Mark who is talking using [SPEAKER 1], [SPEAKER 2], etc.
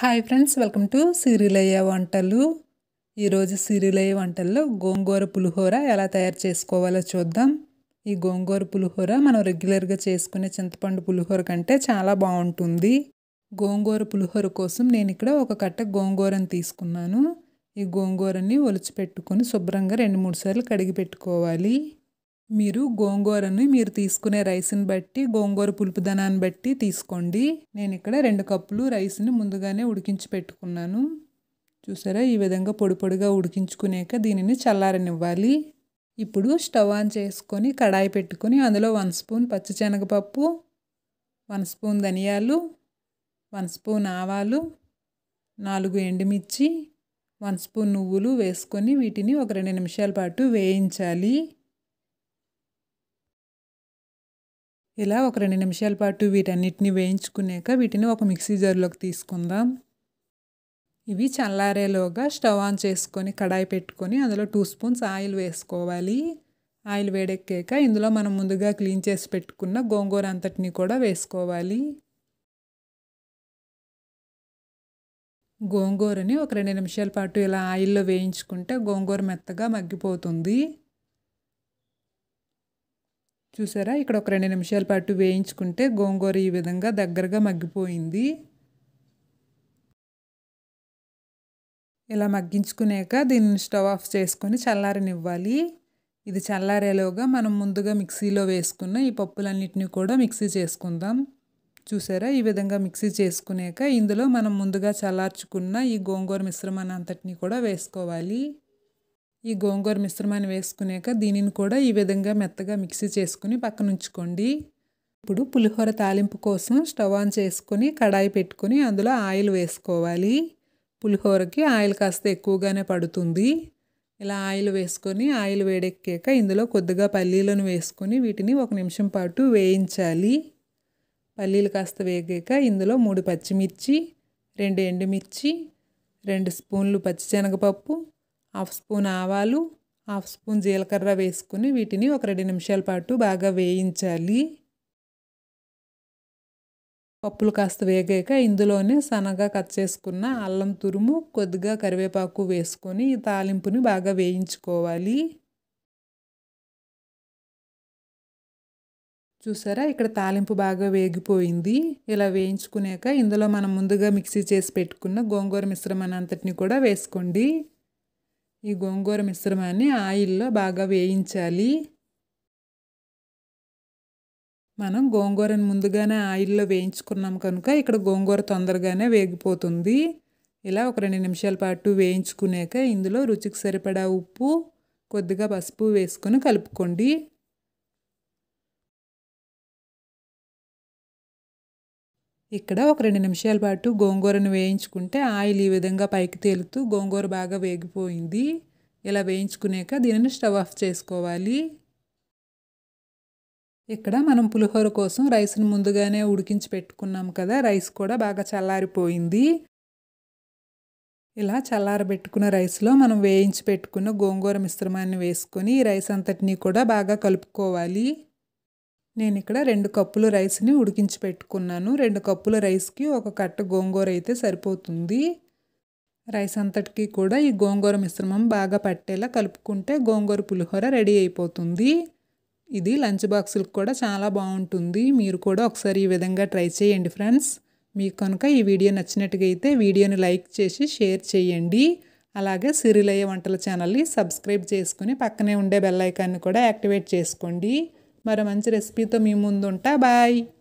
[SPEAKER 1] hi friends welcome to Sirilayya వంటలు ఈరోజు సిరిలయ్య వంటల్లో గోంగూర పులిహోర ఎలా తయారు చేసుకోవాలో చూద్దాం ఈ గోంగూర పులిహోర మనం రెగ్యులర్గా చేసుకునే చింతపండు పులిహోర కంటే చాలా బాగుంటుంది గోంగూర పులిహోర కోసం నేను ఇక్కడ ఒక కట్ట గోంగూరని తీసుకున్నాను ఈ గోంగూరని ఒలిచిపెట్టుకొని శుభ్రంగా రెండు మూడు సార్లు కడిగి పెట్టుకోవాలి మీరు గోంగూరని మీరు తీసుకునే రైస్ని బట్టి గోంగూర పులుపుదనాన్ని బట్టి తీసుకోండి నేను ఇక్కడ రెండు కప్పులు రైస్ని ముందుగానే ఉడికించి పెట్టుకున్నాను చూసారా ఈ విధంగా పొడి పొడిగా ఉడికించుకునేక దీనిని చల్లారనివ్వాలి ఇప్పుడు స్టవ్ ఆన్ చేసుకొని కడాయి పెట్టుకొని అందులో వన్ స్పూన్ పచ్చిశనగపప్పు వన్ స్పూన్ ధనియాలు వన్ స్పూన్ ఆవాలు నాలుగు ఎండుమిర్చి వన్ స్పూన్ నువ్వులు వేసుకొని వీటిని ఒక రెండు నిమిషాల పాటు వేయించాలి ఇలా ఒక రెండు నిమిషాల పాటు వీటన్నిటిని వేయించుకున్నాక వీటిని ఒక మిక్సీ జార్లోకి తీసుకుందాం ఇవి చల్లారేలోగా స్టవ్ ఆన్ చేసుకొని కడాయి పెట్టుకొని అందులో టూ స్పూన్స్ ఆయిల్ వేసుకోవాలి ఆయిల్ వేడెక్కాక ఇందులో మనం ముందుగా క్లీన్ చేసి పెట్టుకున్న గోంగూర అంతటిని కూడా వేసుకోవాలి గోంగూరని ఒక రెండు నిమిషాల పాటు ఇలా ఆయిల్లో వేయించుకుంటే గోంగూర మెత్తగా మగ్గిపోతుంది చూసారా ఇక్కడ ఒక రెండు నిమిషాల పాటు వేయించుకుంటే గోంగూర ఈ విధంగా దగ్గరగా మగ్గిపోయింది ఇలా మగ్గించుకునేక దీన్ని స్టవ్ ఆఫ్ చేసుకొని చల్లారనివ్వాలి ఇది చల్లారేలోగా మనం ముందుగా మిక్సీలో వేసుకున్న ఈ పప్పులన్నిటిని కూడా మిక్సీ చేసుకుందాం చూసారా ఈ విధంగా మిక్సీ చేసుకునేక ఇందులో మనం ముందుగా చల్లార్చుకున్న ఈ గోంగూర మిశ్రమాన్ని అంతటిని కూడా వేసుకోవాలి ఈ గోంగూర మిశ్రమాన్ని వేసుకునేక దీనిని కూడా ఈ విధంగా మెత్తగా మిక్సీ చేసుకుని పక్కన ఉంచుకోండి ఇప్పుడు పులిహోర తాలింపు కోసం స్టవ్ ఆన్ చేసుకొని కడాయి పెట్టుకొని అందులో ఆయిల్ వేసుకోవాలి పులిహోరకి ఆయిల్ కాస్త ఎక్కువగానే పడుతుంది ఇలా ఆయిల్ వేసుకొని ఆయిల్ వేడెక్కాక ఇందులో కొద్దిగా పల్లీలను వేసుకొని వీటిని ఒక నిమిషం పాటు వేయించాలి పల్లీలు కాస్త వేగాక ఇందులో మూడు పచ్చిమిర్చి రెండు ఎండుమిర్చి రెండు స్పూన్లు పచ్చిశనగపప్పు హాఫ్ స్పూన్ ఆవాలు హాఫ్ స్పూన్ జీలకర్ర వేసుకుని వీటిని ఒక రెండు నిమిషాల పాటు బాగా వేయించాలి పప్పులు కాస్త వేగాక ఇందులోనే సన్నగా కట్ చేసుకున్న అల్లం తురుము కొద్దిగా కరివేపాకు వేసుకొని ఈ తాలింపుని బాగా వేయించుకోవాలి చూసారా ఇక్కడ తాలింపు బాగా వేగిపోయింది ఇలా వేయించుకునేక ఇందులో మనం ముందుగా మిక్సీ చేసి పెట్టుకున్న గోంగూర మిశ్రమాన్ని అంతటిని కూడా వేసుకోండి ఈ గోంగూర మిశ్రమాన్ని ఆయిల్లో బాగా వేయించాలి మనం గోంగూరని ముందుగానే ఆయిల్లో వేయించుకున్నాం కనుక ఇక్కడ గోంగూర తొందరగానే వేగిపోతుంది ఇలా ఒక రెండు నిమిషాల పాటు వేయించుకునేక ఇందులో రుచికి సరిపడా ఉప్పు కొద్దిగా పసుపు వేసుకొని కలుపుకోండి ఇక్కడ ఒక రెండు నిమిషాల పాటు గోంగూరను వేయించుకుంటే ఆయిల్ ఈ విధంగా పైకి తేలుతూ గోంగూర బాగా వేగిపోయింది ఇలా వేయించుకునేక దీనిని స్టవ్ ఆఫ్ చేసుకోవాలి ఇక్కడ మనం పులిహోర కోసం రైస్ని ముందుగానే ఉడికించి పెట్టుకున్నాం కదా రైస్ కూడా బాగా చల్లారిపోయింది ఇలా చల్లారబెట్టుకున్న రైస్లో మనం వేయించి పెట్టుకున్న గోంగూర మిశ్రమాన్ని వేసుకొని ఈ రైస్ అంతటినీ కూడా బాగా కలుపుకోవాలి నేను ఇక్కడ రెండు కప్పులు రైస్ని ఉడికించి పెట్టుకున్నాను రెండు కప్పుల రైస్కి ఒక కట్ట గోంగూర అయితే సరిపోతుంది రైస్ అంతటికి కూడా ఈ గోంగూర మిశ్రమం బాగా పట్టేలా కలుపుకుంటే గోంగూర పులిహోర రెడీ అయిపోతుంది ఇది లంచ్ బాక్సులకు కూడా చాలా బాగుంటుంది మీరు కూడా ఒకసారి ఈ విధంగా ట్రై చేయండి ఫ్రెండ్స్ మీకు కనుక ఈ వీడియో నచ్చినట్టుగా అయితే వీడియోని లైక్ చేసి షేర్ చేయండి అలాగే సిరిలయ్య వంటల ఛానల్ని సబ్స్క్రైబ్ చేసుకుని పక్కనే ఉండే బెల్ ఐకాన్ని కూడా యాక్టివేట్ చేసుకోండి మరో మంచి రెసిపీతో మీ ముందు ఉంటా బాయ్